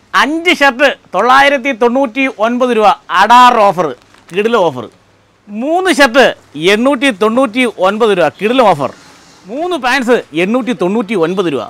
അഞ്ച് ഷർട്ട് തൊള്ളായിരത്തി തൊണ്ണൂറ്റി ഒൻപത് രൂപ അടാർ ഓഫർ കിടില ഓഫർ മൂന്ന് ഷർട്ട് എണ്ണൂറ്റി തൊണ്ണൂറ്റി ഒൻപത് രൂപ കിടില ഓഫർ മൂന്ന് പാൻസ് എണ്ണൂറ്റി തൊണ്ണൂറ്റി ഒൻപത് രൂപ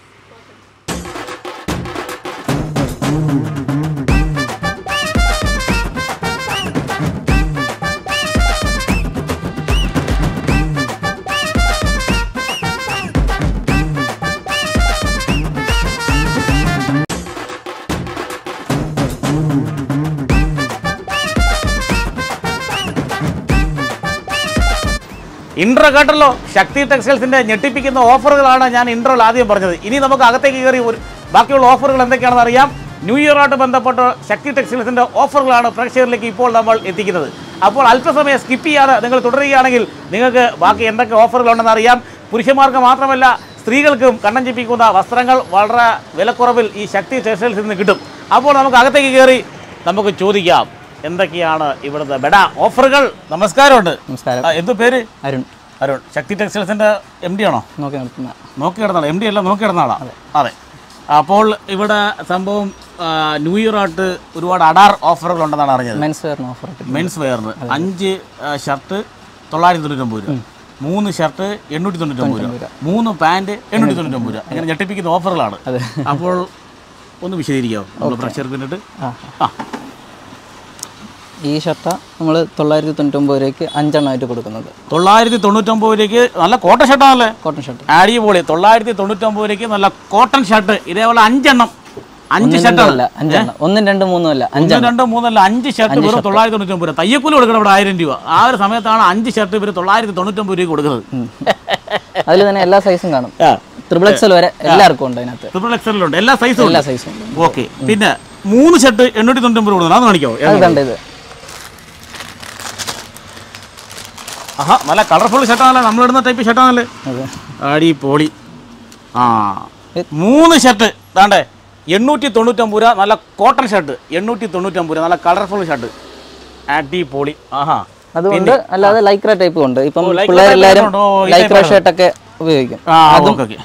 ഇൻട്രോ കേട്ടല്ലോ ശക്തി ടെക്സ്റ്റൈൽസിന്റെ ഞെട്ടിപ്പിക്കുന്ന ഓഫറുകളാണ് ഞാൻ ഇൻട്രോയിൽ ആദ്യം പറഞ്ഞത് ഇനി നമുക്ക് അകത്തേക്ക് കയറി ഒരു ബാക്കിയുള്ള ഓഫറുകൾ എന്തൊക്കെയാണെന്ന് അറിയാം ന്യൂ ഇയറുമായിട്ട് ബന്ധപ്പെട്ട ശക്തി ടെക്സ്റ്റൈൽസിന്റെ ഓഫറുകളാണ് പ്രേക്ഷകരിലേക്ക് ഇപ്പോൾ നമ്മൾ എത്തിക്കുന്നത് അപ്പോൾ അല്പസമയം സ്കിപ്പ് ചെയ്യാതെ നിങ്ങൾ തുടരുകയാണെങ്കിൽ നിങ്ങൾക്ക് ബാക്കി എന്തൊക്കെ ഓഫറുകളുണ്ടെന്ന് അറിയാം പുരുഷന്മാർക്ക് മാത്രമല്ല സ്ത്രീകൾക്കും കണ്ണൻ ചിപ്പിക്കുന്ന വസ്ത്രങ്ങൾ വളരെ വിലക്കുറവിൽ ഈ ശക്തി ടെക്സ്റ്റൈൽസിൽ നിന്ന് കിട്ടും അപ്പോൾ നമുക്ക് അകത്തേക്ക് കയറി നമുക്ക് ചോദിക്കാം എന്തൊക്കെയാണ് ഇവിടുത്തെ ബെഡ ഓഫറുകൾ നമസ്കാരമുണ്ട് നമസ്കാരം ആ, എന്ത് പേര് അരുൺ അരുൺ ശക്തി ടെക്സ്റ്റൈൽസിന്റെ എം ഡി ആണോ നോക്കി നിർത്തുന്ന നോക്കി കിടന്നാളോ എം ഡി അല്ല നോക്കി കിടന്നാളാ അതെ അപ്പോൾ ഇവിടെ സംഭവം ആ, ന്യൂ ഇയർ ആയിട്ട് ഒരുപാട് അടാർ ഓഫറുകൾ ഉണ്ടെന്നാണ് അറിഞ്ഞത് മെൻസ് വെയറിന് ഓഫർ മെൻസ് വെയറിന് അഞ്ച് ആ, ഷർട്ട് തൊള്ളായിരത്തി തൊണ്ണൂറ്റൊമ്പത് രൂപ മൂന്ന് ഷർട്ട് എണ്ണൂറ്റി തൊണ്ണൂറ്റൊമ്പത് രൂപ മൂന്ന് പാൻറ് എണ്ണൂറ്റി തൊണ്ണൂറ്റൊമ്പത് രൂപ ഇങ്ങനെ ഞെട്ടിപ്പിക്കുന്ന ഓഫറുകളാണ് അതെ. അപ്പോൾ ഒന്ന് വിശദീകരിക്കാമോ നമ്മൾ പ്രഷർക്ക് വേണ്ടിയിട്ട് ആ ആ ഈ ഷർട്ട നമ്മൾ തൊള്ളായിരത്തി തൊണ്ണൂറ്റൊമ്പത് രൂപയ്ക്ക് അഞ്ചെണ്ണമായിട്ട് കൊടുക്കുന്നത് തൊള്ളായിരത്തി തൊണ്ണൂറ്റൊമ്പത് രൂപയ്ക്ക് നല്ല കോട്ടൺ ഷർട്ടാണല്ലേ കോട്ടൺ ഷർട്ട് അടിപൊളി തൊള്ളായിരത്തി തൊണ്ണൂറ്റൊമ്പത് രൂപയ്ക്ക് നല്ല കോട്ടൺ ഷർട്ട് ഇതേപോലെ അഞ്ചെണ്ണം അഞ്ച് ഷർട്ടാണ് അല്ല അഞ്ചെണ്ണം ഒന്നും രണ്ടും മൂന്നും അല്ല ഒന്ന് അഞ്ചെണ്ണം രണ്ട് മൂന്നല്ല അഞ്ച് ഷർട്ട് വെറും തൊള്ളായിരത്തി തൊണ്ണൂറ്റൊമ്പത് രൂപ തയ്യക്കൂലി കൊടുക്കണം ഇവിടെ ആയിരം രൂപ ആ ഒരു സമയത്താണ് അഞ്ച് ഷർട്ട് ഇവർ തൊള്ളായിരത്തി തൊണ്ണൂറ്റൊമ്പത് രൂപ കൊടുക്കുന്നത് അതിൽ തന്നെ എല്ലാ സൈസും കാണും ത്രിബിൾ എക്സൽ വരെ എല്ലാവർക്കും ഉണ്ട് അതിനകത്ത് ട്രിപ്പിൾ എക്സലിലുണ്ട് എല്ലാ സൈസും എല്ലാ സൈസും ഉണ്ട് ഓക്കെ പിന്നെ മൂന്ന് ഷർട്ട് എണ്ണൂറ്റി തൊണ്ണൂറ്റൊമ്പത് കൊടുക്കുന്നത് അത് കാണിക്കോ അത് കണ്ട ഇത് ആഹാ നല്ല കളർഫുൾ ഷർട്ടാണല്ലേ നമ്മളിടുന്ന ടൈപ്പ് ഷർട്ടാണല്ലേ അതെ അടിപൊളി ആ മൂന്ന് ഷർട്ട് താണ്ടേ എണ്ണൂറ്റി തൊണ്ണൂറ്റമ്പത് രൂപ നല്ല കോട്ടൺ ഷർട്ട് എണ്ണൂറ്റി തൊണ്ണൂറ്റമ്പത് രൂപ നല്ല കളർഫുൾ ഷർട്ട് അടിപൊളി ആഹാ അതുകൊണ്ട് അല്ലാതെ ലൈക്ര ടൈപ്പും ഉണ്ട് ഇപ്പം lycra പിള്ളേരെല്ലാരും type ഉണ്ടോ? ഈ ലൈക്ര type ആണോ? ഷർട്ടൊക്കെ ഉപയോഗിക്കും ആ ഓക്കെ ഓക്കെ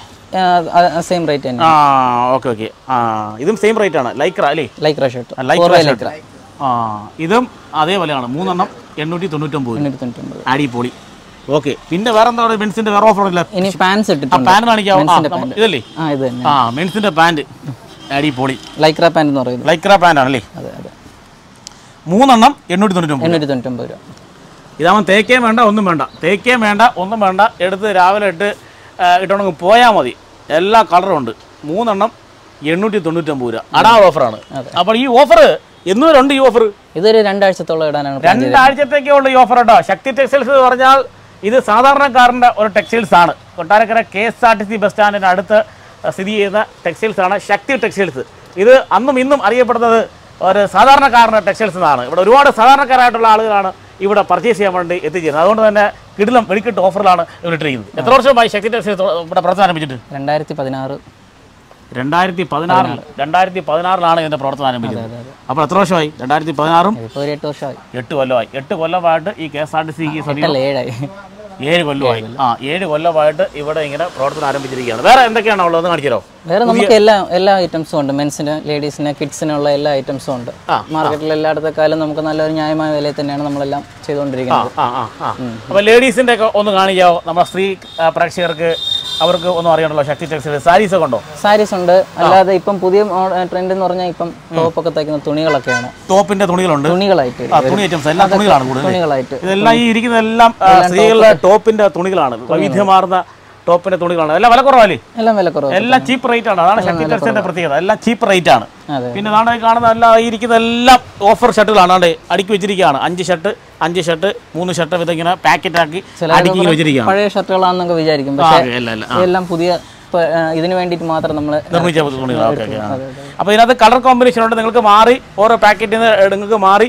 സെയിം റേറ്റ് തന്നെ ആ ഓക്കെ ഓക്കെ ആ ഇതും സെയിം റേറ്റ് ആണ് ലൈക്ര അല്ലേ Lycra shirt Lycra for shirt Lycra ആ ഇതും അതേപോലെയാണ് മൂന്നെണ്ണം എണ്ണൂറ്റി തൊണ്ണൂറ്റൊമ്പത് എണ്ണൂറ്റി തൊണ്ണൂറ്റൊമ്പത് അടിപൊളി ഓക്കെ പിന്നെ വേറെ എന്താ പറയുക മെൻസിന്റെ വേറെ ഓഫർ ഇല്ല ഇനി പാൻസ് ആ ഇട്ടിട്ടുണ്ട് പാൻറ് കാണിക്കാവോ ആ, മെൻസിന്റെ നമ്മ- പാൻറ് ഇതല്ലേ ആ ഇത് തന്നെ ആ മെൻസിന്റെ പാൻറ് അടിപൊളി ലൈക്ര പാൻറ് എന്ന് പറയുന്നത് ലൈക്ര പാൻറ് ആണല്ലേ അതെ അതെ മൂന്നെണ്ണം എണ്ണൂറ്റി തൊണ്ണൂറ്റൊമ്പത് എണ്ണൂറ്റി തൊണ്ണൂറ്റൊമ്പത് രൂപ ഇതാവുമ്പോൾ തേക്കേം വേണ്ട ഒന്നും വേണ്ട തേക്കേം വേണ്ട ഒന്നും വേണ്ട എടുത്ത് രാവിലെ ഇട്ട് ആ, ഇട്ടോണെങ്കിൽ പോയാൽ മതി എല്ലാ കളറും ഉണ്ട് മൂന്നെണ്ണം എണ്ണൂറ്റി തൊണ്ണൂറ്റൊമ്പത് രൂപ അടാ ഓഫറാണ് അപ്പോൾ ഈ ഓഫർ എന്നു വരെ ഉണ്ട് ഈ ഓഫർ ഇതൊരു രണ്ടാഴ്ചത്തോളം ഇടാനാണ് plan ചെയ്തത്. രണ്ടാഴ്ചത്തേക്കേ ഉള്ള ഈ ഓഫർ കേട്ടോ ശക്തി ടെക്സ്റ്റൈൽസ് എന്ന് പറഞ്ഞാൽ ഇത് സാധാരണക്കാരൻ്റെ ഒരു ടെക്സ്റ്റൈൽസ് ആണ് Kottarakkara K S R T C bus സ്റ്റാൻഡിന് അടുത്ത് സ്ഥിതി ചെയ്യുന്ന ടെക്സ്റ്റൈൽസ് ആണ് ശക്തി ടെക്സ്റ്റൈൽസ് ഇത് അന്നും ഇന്നും അറിയപ്പെടുന്നത് ഒരു സാധാരണക്കാരൻ്റെ ടെക്സ്റ്റൈൽസ് എന്നാണ് ഇവിടെ ഒരുപാട് സാധാരണക്കാരായിട്ടുള്ള ആളുകളാണ് ഇവിടെ പർച്ചേസ് ചെയ്യാൻ വേണ്ടി എത്തിച്ചേരുന്നത് അതുകൊണ്ട് തന്നെ കിടിലം വെടിക്കെട്ട് ഓഫറിലാണ് ഇവർ ഇട്ടിരിക്കുന്നത് എത്ര വർഷമായി ശക്തി ടെക്സ്റ്റൈൽസ് ഇവിടെ പ്രവർത്തനം ആരംഭിച്ചിട്ട് രണ്ടായിരത്തി പതിനാറ് രണ്ടായിരത്തി പതിനാറിൽ രണ്ടായിരത്തി പതിനാറിലാണ് ഇതിൻ്റെ പ്രവർത്തനം ആരംഭിച്ചത് അപ്പോൾ എത്ര വർഷമായി രണ്ടായിരത്തി പതിനാറും ഇപ്പോൾ ഒരു എട്ട് വർഷമായി എട്ട് കൊല്ലമായി എട്ട് കൊല്ലമായിട്ട് ഈ കെ എസ് ആർ ടി സിക്ക് സമീപം എട്ടല്ല ഏഴായി ഏഴ് കൊല്ലമായി ആ ഏഴ് കൊല്ലമായിട്ട് ഇവിടെ ഇങ്ങനെ പ്രവർത്തനം ആരംഭിച്ചിരിക്കുകയാണ് വേറെ എന്തൊക്കെയാണ് ഉള്ളത് കാണിച്ചു തരാമോ വേറെ നമുക്ക് എല്ലാ എല്ലാ ഐറ്റംസും ഉണ്ട് മെൻസിന് ലേഡീസിന് കിഡ്സിനുള്ള എല്ലാ ഐറ്റംസും ഉണ്ട് ആ, മാർക്കറ്റിൽ എല്ലായിടത്തെക്കാളും നമുക്ക് നല്ലൊരു ന്യായമായ വിലയിൽ തന്നെയാണ് നമ്മളെല്ലാം ആ ചെയ്തുകൊണ്ടിരിക്കുന്നത് ആ ആ ആ അപ്പോൾ ലേഡീസിൻ്റെ ഒക്കെ ഒന്ന് കാണിക്കാവോ നമ്മുടെ സ്ത്രീ ആ, പ്രേക്ഷകർക്ക് അവർക്ക് ഒന്നും അറിയണല്ലോ ശക്തി ടെക്സ്റ്റൈൽ സാരീസ് ഒക്കെ ഉണ്ടോ സാരീസ് ഉണ്ട് അല്ലാതെ ഇപ്പം പുതിയ ട്രെൻഡ് എന്ന് പറഞ്ഞാൽ ഇപ്പം ടോപ്പൊക്കെ തയ്ക്കുന്ന തുണികളൊക്കെയാണ് ടോപ്പിന്റെ തുണികളുണ്ട് തുണികളായിട്ട് ആ തുണി ഐറ്റംസ് എല്ലാം തുണികളാണ് കൂടുതൽ തുണികളായിട്ട് ഇതെല്ലാം ഈ ഇരിക്കുന്നതെല്ലാം ആ, സ്ത്രീകളുടെ ടോപ്പിന്റെ തുണികളാണ് വൈവിധ്യമാർന്ന ടോപ്പിന്റെ തുണികളാണ് എല്ലാം വില കുറവല്ലേ എല്ലാം വില കുറവ് എല്ലാം ചീപ്പ് റേറ്റ് ആണ് അതാണ് ശക്തി ടെക്സ്റ്റൈലിന്റെ പ്രത്യേകത എല്ലാം ചീപ്പ് റേറ്റ് ആണ് അതെ പിന്നെ നാളെ കാണുന്ന എല്ലാം ഈ ഇരിക്കുന്ന എല്ലാം ഓഫർ ഷർട്ടുകളാണ് അവിടെ അടുക്കി വെച്ചിരിക്കുകയാണ് അഞ്ച് ഷർട്ട് അഞ്ച് ഷർട്ട് മൂന്ന് ഷർട്ട് ഇതിങ്ങനെ പാക്കറ്റ് ആക്കി അടുക്കി ഇങ്ങനെ വെച്ചിരിക്കുകയാണ് പഴയ ഷർട്ടുകളാണെന്നൊക്കെ വിചാരിക്കും ആ, പക്ഷേ അല്ല അല്ല ഇതെല്ലാം പുതിയ ഇപ്പൊ, ആ, ഇതിന് വേണ്ടിയിട്ട് മാത്രം നമ്മൾ നിർമ്മിച്ച തുണികൾ ഓക്കെ ഓക്കെ അപ്പോൾ ഇതിനകത്ത് കളർ കോമ്പിനേഷൻ ഉണ്ട് നിങ്ങൾക്ക് മാറി ഓരോ പാക്കറ്റിൽ നിന്ന് നിങ്ങൾക്ക് മാറി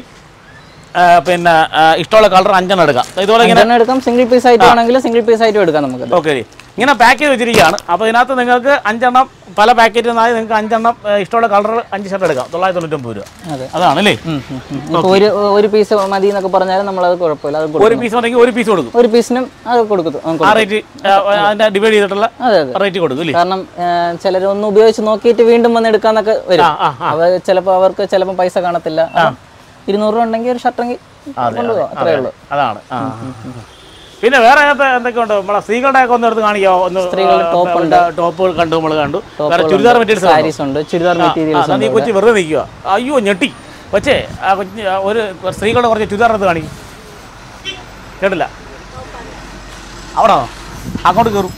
ആ, പിന്നെ ആ, ഇഷ്ടമുള്ള കളർ അഞ്ചെണ്ണം എടുക്കാം ഇതുപോലെ ഇങ്ങനെ എടുക്കാം സിംഗിൾ പീസ് ആയിട്ട് വേണമെങ്കിൽ സിംഗിൾ പീസ് ആയിട്ടും എടുക്കാം നമുക്ക് ഓക്കെ ഇങ്ങനെ പാക്ക് ചെയ്ത് വെച്ചിരിക്കുകയാണ് അപ്പോൾ ഇതിനകത്ത് നിങ്ങൾക്ക് അഞ്ചെണ്ണം പല പാക്കറ്റിൽ നിന്നായി നിങ്ങൾക്ക് അഞ്ചെണ്ണം ഏ, ഇഷ്ടമുള്ള കളർ അഞ്ച് ഷർട്ട് എടുക്കാം തൊള്ളായിരത്തി തൊണ്ണൂറ്റൊമ്പത് രൂപ അതെ അതാണല്ലേ ഇപ്പോൾ ഒരു ഒരു പീസ് മതി എന്നൊക്കെ പറഞ്ഞാൽ നമ്മളത് കുഴപ്പമില്ല അത് കൊടുക്കും ഒരു പീസ് ഉണ്ടെങ്കിൽ ഒരു പീസ് കൊടുക്കും ഒരു പീസിനും അത് കൊടുക്കും ആ, ആ കൊടുക്കും. റേറ്റ് അതിൻ്റെ ഡിവൈഡ് ചെയ്തിട്ടുള്ള അതെ അതെ റേറ്റ് കൊടുക്കും അല്ലേ കാരണം ചിലർ ഒന്ന് ഉപയോഗിച്ച് നോക്കിയിട്ട് വീണ്ടും വന്ന് എടുക്കാന്നൊക്കെ വരും ആ ആ അവ ചിലപ്പോൾ അവർക്ക് ചിലപ്പോൾ പൈസ കാണത്തില്ല അപ്പം ഇരുന്നൂറ് രൂപ ഉണ്ടെങ്കിൽ ഒരു ഷർട്ടെങ്കിൽ കൊണ്ടുപോകാം അത്രേ ഉള്ളൂ അതാണ് ആ പിന്നെ വേറെ അതിനകത്ത് എന്തൊക്കെയുണ്ട് നമ്മളെ സ്ത്രീകളുടെ ഒക്കെ ഒന്ന് എടുത്ത് കാണിക്കാമോ ഒന്ന് സ്ത്രീകളുടെ top ഉണ്ട്. ടോപ്പുകൾ കണ്ടു നമ്മൾ കണ്ടു വേറെ ചുരിദാർ മെറ്റീരിയൽസ് സാരീസ് ഉണ്ട് ചുരിദാർ മെറ്റീരിയൽസ് നീ കൊച്ചു വെറുതെ നിൽക്കുക അയ്യോ ഞെട്ടി കൊച്ചേ ആ കൊച്ചു ആ ഒരു സ്ത്രീകളുടെ കുറച്ച് ചുരിദാർ എടുത്ത് കാണിക്കും കേട്ടില്ല അവിടെ അങ്ങോട്ട് കയറും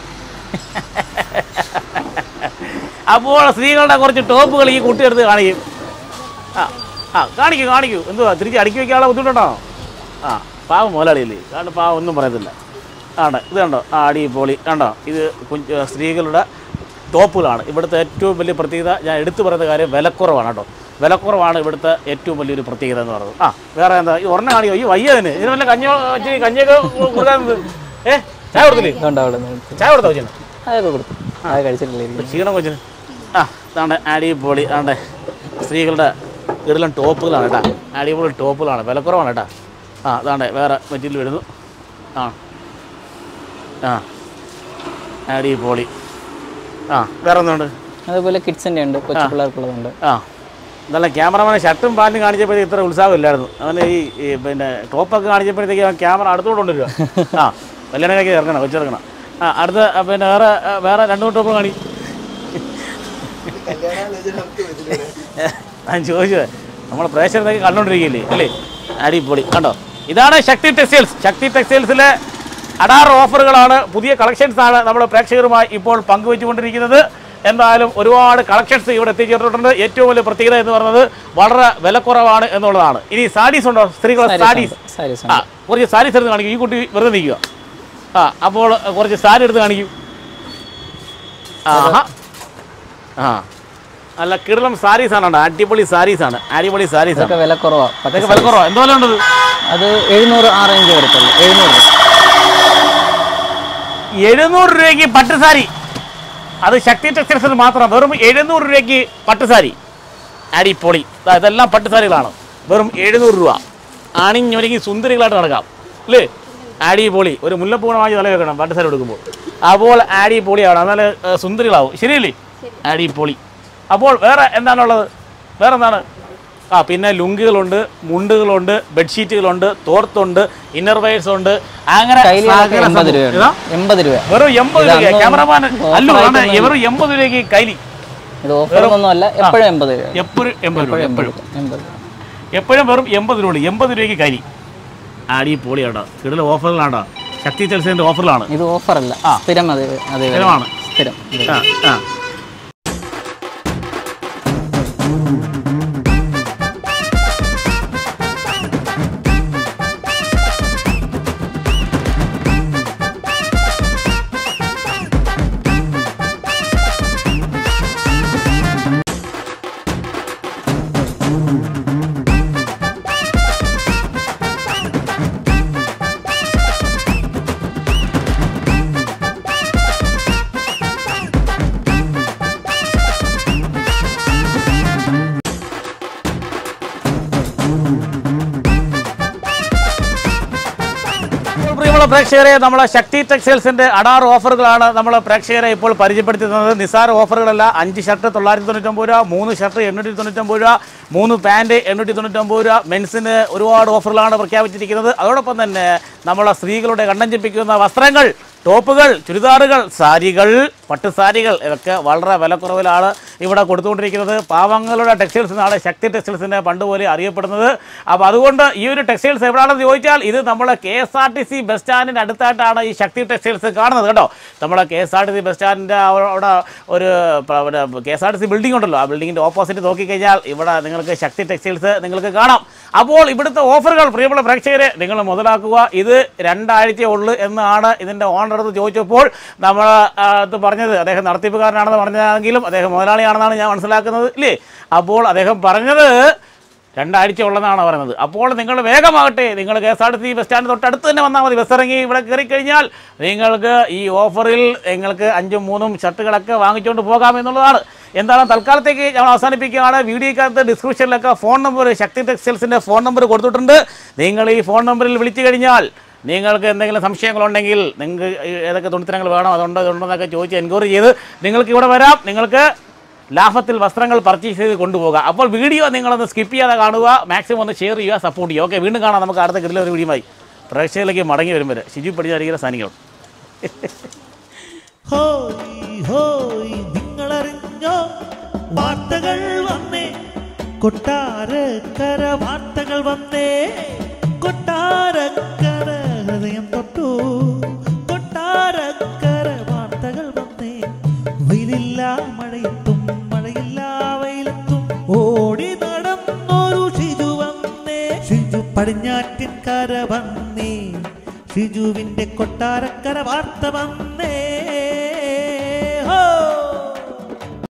അപ്പോൾ സ്ത്രീകളുടെ കുറച്ച് ടോപ്പുകൾ ഈ കുട്ടിയെടുത്ത് കാണിക്കും ആ ആ കാണിക്കൂ കാണിക്കൂ എന്തുവാ തിരിച്ച് അടുക്കി വയ്ക്കാനുള്ള ബുദ്ധിമുട്ടുണ്ടോ ആ പാവം മുതലാളിയല്ലേ കാരണം പാവം ഒന്നും പറയത്തില്ല ആണ് ഇത് കണ്ടോ ആ അടി പോളി കണ്ടോ ഇത് കുഞ്ഞ് സ്ത്രീകളുടെ ടോപ്പുകളാണ് ഇവിടുത്തെ ഏറ്റവും വലിയ പ്രത്യേകത ഞാൻ എടുത്തു പറയുന്ന കാര്യം വിലക്കുറവാണ് കേട്ടോ വിലക്കുറവാണ് ഇവിടുത്തെ ഏറ്റവും വലിയൊരു പ്രത്യേകത എന്ന് പറയുന്നത് ആ വേറെ എന്താ ഈ ഒരെണ്ണം കാണിക്കോ ഈ വയ്യതിന് ഇതിന് വല്ല കഞ്ഞോ ഇച്ചിരി കഞ്ഞിയൊക്കെ കൊടുക്കാൻ ഏ ചായ കൊടുത്തില്ലേ അതുകൊണ്ട് അവിടെ നിന്ന് ചായ കൊടുത്തോ കൊച്ചിന് അതൊക്കെ കൊടുത്തു അത് കഴിച്ചിട്ടില്ലേ ഒരു ക്ഷീണം കൊച്ചിന് ആ ഇതാണ്ട് അടിപൊളി ആണ്ട് സ്ത്രീകളുടെ കിടലൻ ടോപ്പുകളാണ് കേട്ടോ അടിപൊളി ടോപ്പുകളാണ് വിലക്കുറവാണ് കേട്ടോ ആ അതാണ്ട് വേറെ മെറ്റീരിയൽ വരുന്നു ആ ആ അടിപൊളി ആ വേറെ ഒന്നുണ്ട് അതുപോലെ കിഡ്സിൻ്റെ ഉണ്ട് കൊച്ചു പിള്ളേർക്കുള്ളതുണ്ട് ആ നല്ല ക്യാമറമാനെ ഷർട്ടും പാൻറ്റും കാണിച്ചപ്പോഴത്തേക്ക് ഇത്ര ഉത്സാഹമില്ലായിരുന്നു അവന് ഈ ഈ പിന്നെ ടോപ്പൊക്കെ കാണിച്ചപ്പോഴത്തേക്ക് അവൻ ക്യാമറ അടുത്തോട്ട് കൊണ്ടുവരിക ആ കല്യാണമൊക്കെ ഇറങ്ങണം കൊച്ചിറങ്ങണം ആ അടുത്ത ആ, പിന്നെ വേറെ ആ, വേറെ രണ്ടു മൂന്ന് ടോപ്പ് കാണി ഞാൻ ചോദിച്ചത് നമ്മൾ പ്രേക്ഷകരൊക്കെ കണ്ടുകൊണ്ടിരിക്കുകയില്ലേ അല്ലേ അടിപൊളി കണ്ടോ ഇതാണ് ശക്തി ടെക്സ്റ്റൈൽസ് ശക്തി ടെക്സ്റ്റൈൽസിലെ അടാറ് ഓഫറുകളാണ് പുതിയ കളക്ഷൻസ് ആണ് നമ്മൾ പ്രേക്ഷകരുമായി ഇപ്പോൾ പങ്കുവെച്ചുകൊണ്ടിരിക്കുന്നത് എന്തായാലും ഒരുപാട് കളക്ഷൻസ് ഇവിടെ എത്തിച്ചേർന്നിട്ടുണ്ട് ഏറ്റവും വലിയ പ്രത്യേകത എന്ന് പറയുന്നത് വളരെ വിലക്കുറവാണ് എന്നുള്ളതാണ് ഇനി സാരീസ് ഉണ്ടോ സ്ത്രീകളുടെ സാരീസ് സാരീസ് ആ കുറച്ച് സാരീസ് എടുത്ത് കാണിക്കും ഈ കുട്ടി വെറുതെ നിൽക്കുക ആ അപ്പോൾ കുറച്ച് സാരി എടുത്ത് കാണിക്കും ആഹാ ആ നല്ല കിടലം സാരീസ് ആണ് കേട്ടോ. അടിപൊളി സാരീസ് ആണ് അടിപൊളി സാരീസ് ആണ് ഇതൊക്കെ വില കുറവാണ് അതൊക്കെ വില കുറവാ എന്തോലും ഉണ്ടത് അത് എഴുന്നൂറ് ആ റേഞ്ച് വരത്തുള്ളൂ എഴുന്നൂറ് രൂപ എഴുന്നൂറ് രൂപയ്ക്ക് പട്ടുസാരി അത് ശക്തി ടെക്സ്റ്റൈൽസിൽ മാത്രം വെറും എഴുന്നൂറ് രൂപയ്ക്ക് പട്ടുസാരി അടിപൊളി ദാ ഇതെല്ലാം പട്ടുസാരികളാണ് വെറും എഴുന്നൂറ് രൂപ അണിഞ്ഞൊരുങ്ങി സുന്ദരികളായിട്ട് നടക്കാം അല്ലേ അടിപൊളി ഒരു മുല്ലപ്പൂണ വാങ്ങി തല വെക്കണം പട്ടുസാരി എടുക്കുമ്പോൾ അപ്പോൾ അടിപൊളിയാണ് എന്നാൽ ഏഹ്, സുന്ദരികളാവും ശരിയല്ലേ അടിപൊളി അപ്പോൾ വേറെ എന്താണുള്ളത് വേറെ എന്താണ് ആ പിന്നെ ലുങ്കികളുണ്ട് മുണ്ടുകളുണ്ട് ബെഡ്ഷീറ്റുകളുണ്ട് തോർത്തുണ്ട് ഇന്നർ വെയർസ് ഉണ്ട് അങ്ങനെ കൈലികളൊക്കെ സകല എൺപത് സംഭവം. രൂപയാണ് ഏതാ? എൺപത് രൂപ വെറും എൺപത് ഇത് രൂപ അന്ന് ക്യാമറമാൻ offer അല്ലു ആയിട്ട് ആണ് വെറും എൺപത് രൂപയ്ക്ക് കൈലി ഇത് ഓഫറൊന്നും അല്ല എപ്പോഴും എൺപത് രൂപ എപ്പോഴും എൺപത് രൂപ എപ്പോഴും എൺപത് രൂപ എപ്പോഴും വെറും എൺപത് രൂപ എൺപത് രൂപയ്ക്ക് കൈലി ആടി പൊളിയാട്ടോ കിടൽ ഓഫറിലാണ്ടോ ശക്തി ചെൽസിന്റെ ഓഫറിലാണ് ഇത് ഓഫറല്ല സ്ഥിരം അതെ അതെ വില. സ്ഥിരമാണ്. സ്ഥിരം ഇത്. ആ ആ അപ്പോൾ പ്രിയമുള്ള പ്രേക്ഷകരെ നമ്മളെ ശക്തി ടെക്സ്റ്റൈൽസിന്റെ അടാറ് ഓഫറുകളാണ് നമ്മൾ പ്രേക്ഷകരെ ഇപ്പോൾ പരിചയപ്പെടുത്തുന്നത് നിസാര ഓഫറുകളല്ല അഞ്ച് ഷർട്ട് തൊള്ളായിരത്തി തൊണ്ണൂറ്റൊമ്പത് രൂപ മൂന്ന് ഷർട്ട് എണ്ണൂറ്റി തൊണ്ണൂറ്റൊമ്പത് രൂപ മൂന്ന് പാൻറ് എണ്ണൂറ്റി തൊണ്ണൂറ്റൊമ്പത് രൂപ മെൻസിന് ഒരുപാട് ഓഫറുകളാണ് പ്രഖ്യാപിച്ചിരിക്കുന്നത് അതോടൊപ്പം തന്നെ നമ്മളെ സ്ത്രീകളുടെ കണ്ടം ചെപ്പിക്കുന്ന വസ്ത്രങ്ങൾ ടോപ്പുകൾ ചുരിദാറുകൾ സാരികൾ പട്ടുസാരികൾ ഇതൊക്കെ വളരെ വിലക്കുറവിലാണ് ഇവിടെ കൊടുത്തുകൊണ്ടിരിക്കുന്നത് പാവങ്ങളുടെ ടെക്സ്റ്റൈൽസ് എന്നാണ് ശക്തി ടെക്സ്റ്റൈൽസിനെ പണ്ട് പോലെ അറിയപ്പെടുന്നത് അപ്പോൾ അതുകൊണ്ട് ഈ ഒരു ടെക്സ്റ്റൈൽസ് എവിടെയാണെന്ന് ചോദിച്ചാൽ ഇത് നമ്മളെ K S R T C bus സ്റ്റാൻഡിൻ്റെ അടുത്തായിട്ടാണ് ഈ ശക്തി ടെക്സ്റ്റൈൽസ് കാണുന്നത് കേട്ടോ നമ്മളെ K S R T C bus സ്റ്റാൻഡിൻ്റെ അവിടെ ഒരു K S R T C building ഉണ്ടല്ലോ ആ ബിൽഡിങ്ങിൻ്റെ ഓപ്പോസിറ്റ് നോക്കിക്കഴിഞ്ഞാൽ ഇവിടെ നിങ്ങൾക്ക് ശക്തി ടെക്സ്റ്റൈൽസ് നിങ്ങൾക്ക് കാണാം അപ്പോൾ ഇവിടുത്തെ ഓഫറുകൾ പ്രിയമുള്ള പ്രേക്ഷകരെ നിങ്ങൾ മുതലാക്കുക ഇത് രണ്ടാഴ്ചയേ ഉള്ളൂ എന്നാണ് ഇതിൻ്റെ ഓണർ അടുത്ത് ചോദിച്ചപ്പോൾ നമ്മൾ ആ, ഇത് പറഞ്ഞത് അദ്ദേഹം നടത്തിപ്പുകാരനാണെന്ന് പറഞ്ഞതെങ്കിലും അദ്ദേഹം മുതലാളിയാണെന്നാണ് ഞാൻ മനസ്സിലാക്കുന്നത് ഇല്ലേ അപ്പോൾ അദ്ദേഹം പറഞ്ഞത് രണ്ടാഴ്ച ഉള്ളതാണ് പറയുന്നത് അപ്പോൾ നിങ്ങൾ വേഗമാകട്ടെ നിങ്ങൾ K S R T C bus stand തൊട്ടടുത്ത് തന്നെ വന്നാൽ മതി ബസ് ഇറങ്ങി ഇവിടെ കയറി കഴിഞ്ഞാൽ നിങ്ങൾക്ക് ഈ ഓഫറിൽ നിങ്ങൾക്ക് അഞ്ചും മൂന്നും ഷർട്ടുകളൊക്കെ വാങ്ങിച്ചുകൊണ്ട് പോകാം എന്നുള്ളതാണ് എന്താണ് തൽക്കാലത്തേക്ക് ഞങ്ങൾ അവസാനിപ്പിക്കുകയാണ് വീഡിയോക്കകത്ത് ഡിസ്ക്രിപ്ഷനിലൊക്കെ ഫോൺ നമ്പർ ശക്തി ടെക്സ്റ്റൈൽസിൻ്റെ ഫോൺ നമ്പർ കൊടുത്തിട്ടുണ്ട് നിങ്ങൾ ഈ ഫോൺ നമ്പറിൽ വിളിച്ചു കഴിഞ്ഞാൽ നിങ്ങൾക്ക് എന്തെങ്കിലും സംശയങ്ങളുണ്ടെങ്കിൽ നിങ്ങൾക്ക് ഏതൊക്കെ തുണിത്തരങ്ങൾ വേണം അതുണ്ടോ ഇതുണ്ടോ എന്നൊക്കെ ചോദിച്ച് എൻക്വയറി ചെയ്ത് നിങ്ങൾക്ക് ഇവിടെ വരാം നിങ്ങൾക്ക് ലാഭത്തിൽ വസ്ത്രങ്ങൾ പർച്ചേസ് ചെയ്ത് കൊണ്ടുപോകാം അപ്പോൾ വീഡിയോ നിങ്ങളൊന്ന് സ്കിപ്പ് ചെയ്യാതെ കാണുക മാക്സിമം ഒന്ന് ഷെയർ ചെയ്യുക സപ്പോർട്ട് ചെയ്യുക ഓക്കെ വീണ്ടും കാണാം നമുക്ക് അടുത്ത കിടിലൊരു വീഡിയോമായി പ്രേക്ഷകരിലേക്ക് മടങ്ങി വരുമ്പോൾ ഷിജു പഠിച്ച സാനിക്കണം ഹോയ് ഹോയ് നിങ്ങളറിഞ്ഞോ വാർത്തകൾ വന്നേ കൊട്ടാരക്കര വാർത്തകൾ വന്നേ കൊട്ടാരക്കര ഹൃദയം തൊട്ടു കൊട്ടാരക്കര വാർത്തകൾ വന്നേ വെയിലില്ല മഴയത്തും മഴയില്ല വെയിലത്തും ഓടി നടന്നൊരു ഷിജു വന്നേ ഷിജു പടിഞ്ഞാറ്റിൻ കര വന്നേ ഷിജുവിന്റെ കൊട്ടാരക്കര വാർത്ത വന്നേ ഹോ